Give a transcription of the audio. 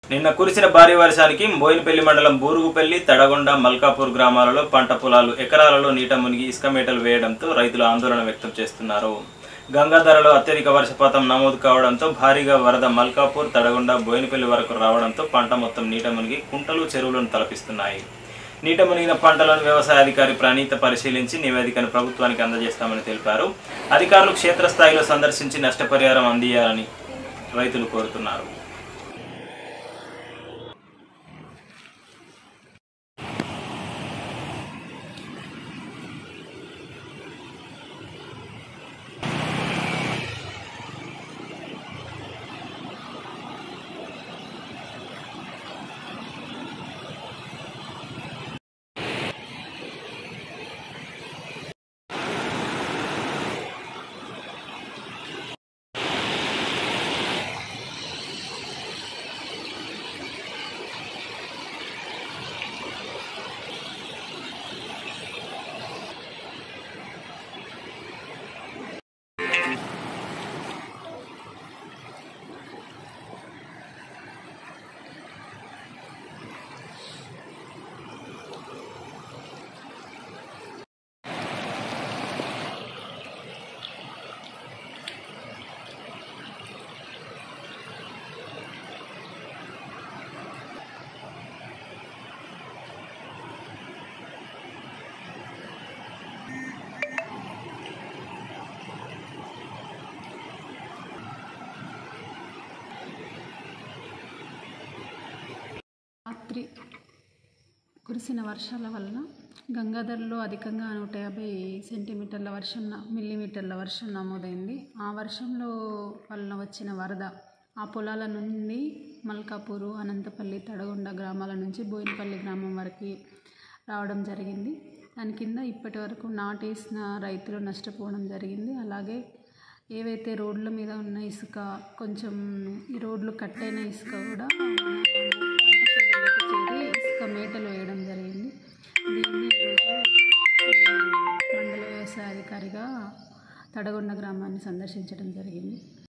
నిన్న కురిసిన భారీ వర్షానికి బోయినపల్లి మండలం బూరుగుపల్లి తడగొండ మల్కాపూర్ గ్రామాలలో పంట పొలాలు ఎకరాలలో నీట మునిగి ఇసుక మేటలు వేయడంతో రైతులు ఆందోళన వ్యక్తం చేస్తున్నారు గంగాధరలో అత్యధిక వర్షపాతం నమోదు కావడంతో భారీగా వరద మల్కాపూర్ తడగొండ బోయినపల్లి వరకు రావడంతో పంట మొత్తం నీట మునిగి కుంటలు చెరువులను తలపిస్తున్నాయి నీట మునిగిన పంటలను వ్యవసాయ అధికారి ప్రణీత పరిశీలించి నివేదికను ప్రభుత్వానికి అందజేస్తామని తెలిపారు అధికారులు క్షేత్రస్థాయిలో సందర్శించి నష్టపరిహారం అందియాలని రైతులు కోరుతున్నారు రాత్రి కురిసిన వర్షాల వలన గంగాధర్లో అధికంగా నూట యాభై సెంటీమీటర్ల వర్షం న- మిల్లీమీటర్ల వర్షం నమోదైంది ఆ వర్షంలో వలన వచ్చిన వరద ఆ పొలాల నుండి మల్కాపూరు అనంతపల్లి తడగొండ గ్రామాల నుంచి బోయినపల్లి గ్రామం వరకు రావడం జరిగింది దాని కింద ఇప్పటి వరకు నాటేసిన రైతులు నష్టపోవడం జరిగింది అలాగే ఏవైతే రోడ్ల మీద ఉన్న ఇసుక కొంచెం ఈ రోడ్లు కట్టైన ఇసుక కూడా పంట చేనులోకి చేరి ఇసుక మేటలు వేయడం జరిగింది దీన్ని ఈరోజు మండల వ్యవసాయ అధికారిగా తడగొండ గ్రామాన్ని సందర్శించడం జరిగింది